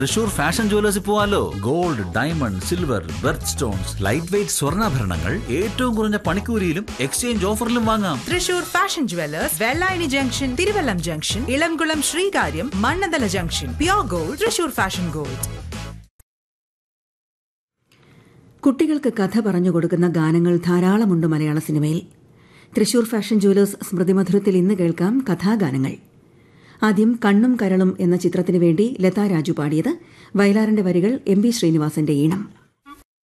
Thrissur fashion ജുവലേഴ്സിൽ പോവാലോ gold diamond silver birth stones light weight സ്വർണ്ണാഭരണങ്ങൾ ഏറ്റവും കുറഞ്ഞ പണിക്കൂലിയിലും എക്സ്ചേഞ്ച് ഓഫറിലും വാങ്ങാം Thrissur fashion jewellers Vellayani junction Thiruvallam junction Ilamkulam Sreekaryam Mannanthala junction pure gold Thrissur fashion gold കുട്ടികൾക്ക് കഥ പറഞ്ഞു കൊടുക്കുന്ന ഗാനങ്ങൾ ധാരാളമുണ്ട് മലയാള സിനിമയിൽ തൃശൂർ ഫാഷൻ ജുവലേഴ്സ് സ്മൃതിമധുരത്തിൽ ഇന്ന് കേൾക്കാം കഥാഗാനങ്ങൾ ആദ്യം കണ്ണും കരളും എന്ന ചിത്രത്തിനു വേണ്ടി ലതാ രാജു പാടിയത് വയലാറിന്റെ വരികൾ എം ബി ശ്രീനിവാസന്റെ ഈണം